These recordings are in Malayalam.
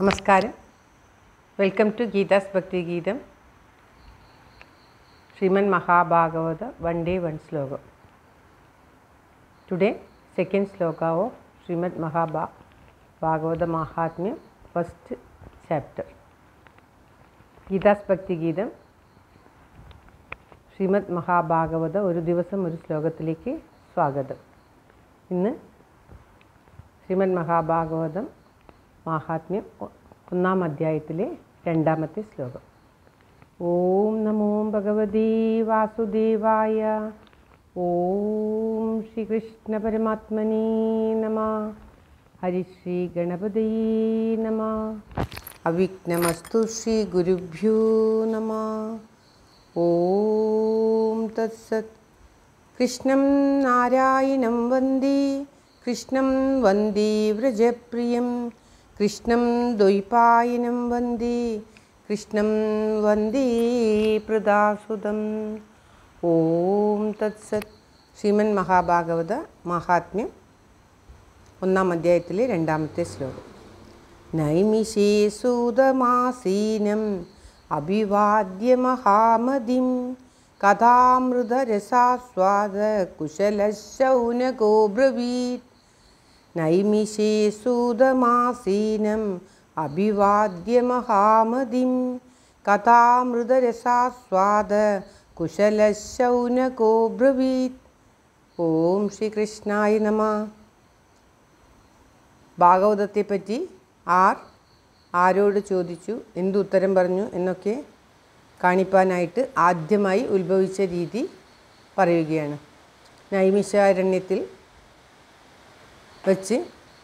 നമസ്കാരം വെൽക്കം ടു ഗീതാസ് ഭക്തിഗീതം Shriman Mahabhagavata one day one ശ്ലോകം ടുഡേ സെക്കൻഡ് ശ്ലോക ഓഫ് ശ്രീമദ് മഹാഭാ ഭാഗവത മഹാത്മ്യം ഫസ്റ്റ് ചാപ്റ്റർ ഗീതാസ് ഭക്തിഗീതം ശ്രീമദ് മഹാഭാഗവത ഒരു ദിവസം ഒരു ശ്ലോകത്തിലേക്ക് സ്വാഗതം ഇന്ന് ശ്രീമദ് മഹാഭാഗവതം മാഹാത്മ്യം ഒ- ഒന്നാം അധ്യായത്തിലെ രണ്ടാമത്തെ ശ്ലോകം ഓം നമോ ഭഗവതി വാസുദേവായ ഓം ശ്രീകൃഷ്ണ പരമാത്മനേ നമ ഹരിശ്രീ ഗണപതേ നമ അവിഘ്നമസ്തു ശ്രീ ഗുരുഭ്യോ നമ ഓം തത്സത് കൃഷ്ണം നാരായണം വന്ദേ കൃഷ്ണം വന്ദേ വ്രജപ്രിയം കൃഷ്ണം ദ്വൈപായനം വന്ദേ കൃഷ്ണം വന്ദേ പ്രദാസുതം ഓം തത്സത് ശ്രീമൻ മഹാഭാഗവത മഹാത്മ്യം ഒന്നാം അധ്യായത്തിലെ രണ്ടാമത്തെ ശ്ലോകം നൈമിഷേ സൂതമാസീനം അഭിവാദ്യ മഹാമതിം കഥാമൃതരസാസ്വാദ കുശലശൗനകോ ബ്രവീത് നൈമിഷേ സൂതമാസീനം അഭിവാദ്യ മഹാമതിം കഥാമൃതരസാസ്വാദ കുശലശൗനകോ ബ്രവീത് ഓം ശ്രീകൃഷ്ണായ നമ ഭാഗവതത്തെപ്പറ്റി ആർ ആരോട് ചോദിച്ചു എന്ത് ഉത്തരം പറഞ്ഞു എന്നൊക്കെ കാണിപ്പാനായിട്ട് ആദ്യമായി ഉത്ഭവിച്ച രീതി പറയുകയാണ് നൈമിഷാരണ്യത്തിൽ വച്ച്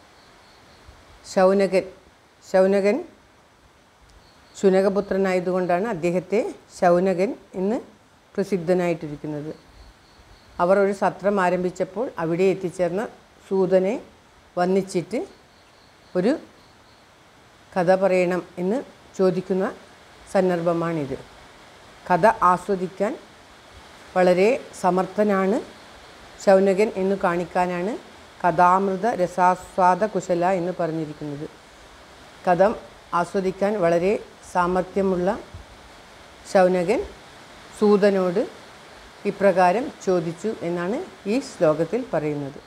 ശൗനകൻ ശൗനകൻ ശുനകപുത്രനായതുകൊണ്ടാണ് അദ്ദേഹത്തെ ശൗനകൻ എന്ന് പ്രസിദ്ധനായിട്ടിരിക്കുന്നത് അവർ ഒരു സത്രം ആരംഭിച്ചപ്പോൾ അവിടെ എത്തിച്ചേർന്ന സൂതനെ വന്നിച്ചിട്ട് ഒരു കഥ പറയണം എന്ന് ചോദിക്കുന്ന സന്ദർഭമാണിത് കഥ ആസ്വദിക്കാൻ വളരെ സമർത്ഥനാണ് ശൗനകൻ എന്ന് കാണിക്കാനാണ് കഥാമൃത രസാസ്വാദ കുശല എന്ന് പറഞ്ഞിരിക്കുന്നത് കഥ ആസ്വദിക്കാൻ വളരെ സാമർഥ്യമുള്ള ശൗനകൻ സൂതനോട് ഇപ്രകാരം ചോദിച്ചു എന്നാണ് ഈ ശ്ലോകത്തിൽ പറയുന്നത്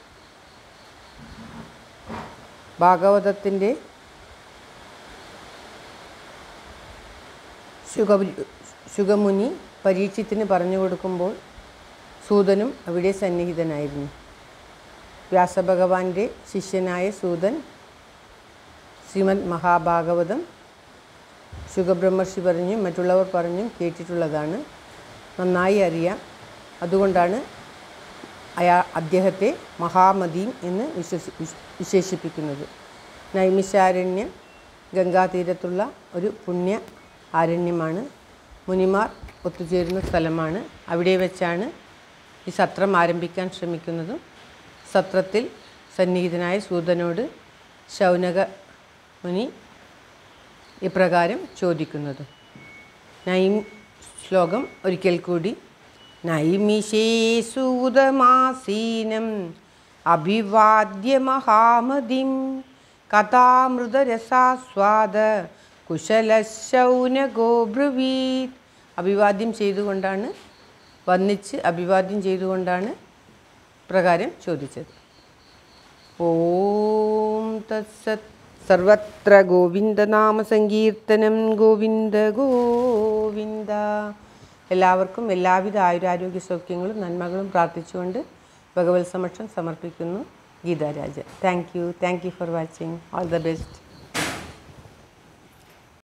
ഭാഗവതത്തിൻ്റെ ശുഗ ശുഗമുനി പരീക്ഷത്തിന് പറഞ്ഞു കൊടുക്കുമ്പോൾ സൂതനും അവിടെ സന്നിഹിതനായിരുന്നു വ്യാസഭഗവാന്റെ ശിഷ്യനായ സൂതൻ ശ്രീമദ് മഹാഭാഗവതം ശുഗബ്രഹ്മർഷി പറഞ്ഞും മറ്റുള്ളവർ പറഞ്ഞും കേട്ടിട്ടുള്ളതാണ് നന്നായി അറിയാം അതുകൊണ്ടാണ് അയാ അദ്ദേഹത്തെ മഹാമതിയും എന്ന് വിശ്വസി വിശ്- വിശേഷിപ്പിക്കുന്നത് നൈമിഷാരണ്യം ഗംഗാതീരത്തുള്ള ഒരു പുണ്യ ആരണ്യമാണ് മുനിമാർ ഒത്തുചേരുന്ന സ്ഥലമാണ് അവിടെ വെച്ചാണ് ഈ സത്രം ആരംഭിക്കാൻ ശ്രമിക്കുന്നതും സത്രത്തിൽ സന്നിഹിതനായ സൂതനോട് ശൗനക മുനി ഇപ്രകാരം ചോദിക്കുന്നത് നൈം ശ്ലോകം ഒരിക്കൽ കൂടി നൈമിഷേ സൂതമാസീനം അഭിവാദ്യ മഹാമതിം കഥാമൃതരസാസ്വാദ കുശലശൗനകോ ബ്രവീത് അഭിവാദ്യം ചെയ്തുകൊണ്ടാണ് വന്നിച്ച് അഭിവാദ്യം ചെയ്തുകൊണ്ടാണ് പ്രകാരം ചോദിച്ചത് ഓം തത്സത് സർവത്ര ഗോവിന്ദനാമ സങ്കീർത്തനം ഗോവിന്ദ ഗോവിന്ദ എല്ലാവർക്കും എല്ലാവിധ ആയുരാരോഗ്യ സൗഖ്യങ്ങളും നന്മകളും പ്രാർത്ഥിച്ചുകൊണ്ട് ഭഗവത് സമക്ഷം സമർപ്പിക്കുന്നു ഗീതാരാജ thank you thank you for watching all the best